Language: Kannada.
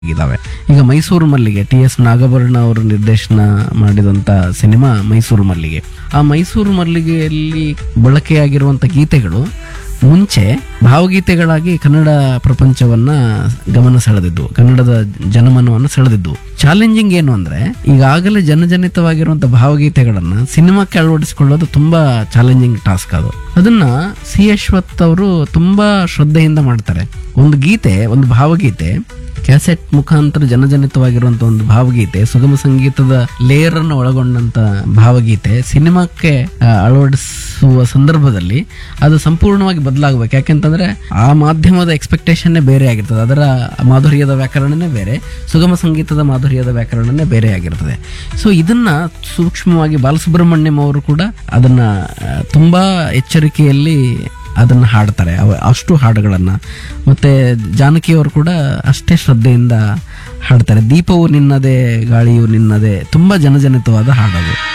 ಇದಾವೆ ಈಗ ಮೈಸೂರು ಮಲ್ಲಿಗೆ ಟಿ ಎಸ್ ನಾಗಭರಣ ಅವರು ನಿರ್ದೇಶನ ಮಾಡಿದಂತ ಸಿನಿಮಾ ಮೈಸೂರು ಮಲ್ಲಿಗೆ ಆ ಮೈಸೂರು ಮಲ್ಲಿಗೆಯಲ್ಲಿ ಬಳಕೆಯಾಗಿರುವಂತ ಗೀತೆಗಳು ಮುಂಚೆ ಭಾವಗೀತೆಗಳಾಗಿ ಕನ್ನಡ ಪ್ರಪಂಚವನ್ನ ಗಮನ ಸೆಳೆದಿದ್ವು ಕನ್ನಡದ ಜನಮನವನ್ನು ಸೆಳೆದಿದ್ವು ಚಾಲೆಂಜಿಂಗ್ ಏನು ಅಂದ್ರೆ ಈಗಾಗಲೇ ಜನಜನಿತವಾಗಿರುವಂತ ಭಾವಗೀತೆಗಳನ್ನ ಸಿನಿಮಾಕ್ಕೆ ಅಳವಡಿಸಿಕೊಳ್ಳೋದು ತುಂಬಾ ಚಾಲೆಂಜಿಂಗ್ ಟಾಸ್ಕ್ ಅದು ಅದನ್ನ ಸಿ ಅಶ್ವಥ್ ಅವರು ತುಂಬಾ ಶ್ರದ್ಧೆಯಿಂದ ಮಾಡ್ತಾರೆ ಒಂದು ಗೀತೆ ಒಂದು ಭಾವಗೀತೆ ಕ್ಯಾಸೆಟ್ ಮುಖಾಂತರ ಜನಜನಿತವಾಗಿರುವಂತ ಒಂದು ಭಾವಗೀತೆ ಸುಗಮ ಸಂಗೀತದ ಲೇಯರ್ ಅನ್ನು ಒಳಗೊಂಡಂತ ಭಾವಗೀತೆ ಸಿನಿಮಾಕ್ಕೆ ಆ, ಅಳವಡಿಸುವ ಸಂದರ್ಭದಲ್ಲಿ ಅದು ಸಂಪೂರ್ಣವಾಗಿ ಬದಲಾಗಬೇಕು ಯಾಕೆಂತಂದ್ರೆ ಆ ಮಾಧ್ಯಮದ ಎಕ್ಸ್ಪೆಕ್ಟೇಷನ್ನೇ ಬೇರೆ ಆಗಿರ್ತದೆ ಅದರ ಮಾಧುರ್ಯದ ವ್ಯಾಕರಣನೇ ಬೇರೆ ಸುಗಮ ಸಂಗೀತದ ಮಾಧುರ್ಯದ ವ್ಯಾಕರಣನೇ ಬೇರೆ ಆಗಿರ್ತದೆ ಸೊ ಇದನ್ನ ಸೂಕ್ಷ್ಮವಾಗಿ ಬಾಲಸುಬ್ರಹ್ಮಣ್ಯಂ ಅವರು ಕೂಡ ಅದನ್ನ ಆ, ತುಂಬಾ ಎಚ್ಚರಿಕೆಯಲ್ಲಿ ಅದನ್ನ ಹಾಡ್ತಾರೆ ಅವ ಅಷ್ಟು ಹಾಡುಗಳನ್ನ ಮತ್ತೆ ಜಾನಕಿಯವರು ಕೂಡ ಅಷ್ಟೇ ಶ್ರದ್ಧೆಯಿಂದ ಹಾಡ್ತಾರೆ ದೀಪವು ನಿನ್ನದೇ ಗಾಳಿಯು ನಿನ್ನದೇ ತುಂಬಾ ಜನಜನಿತವಾದ ಹಾಡದು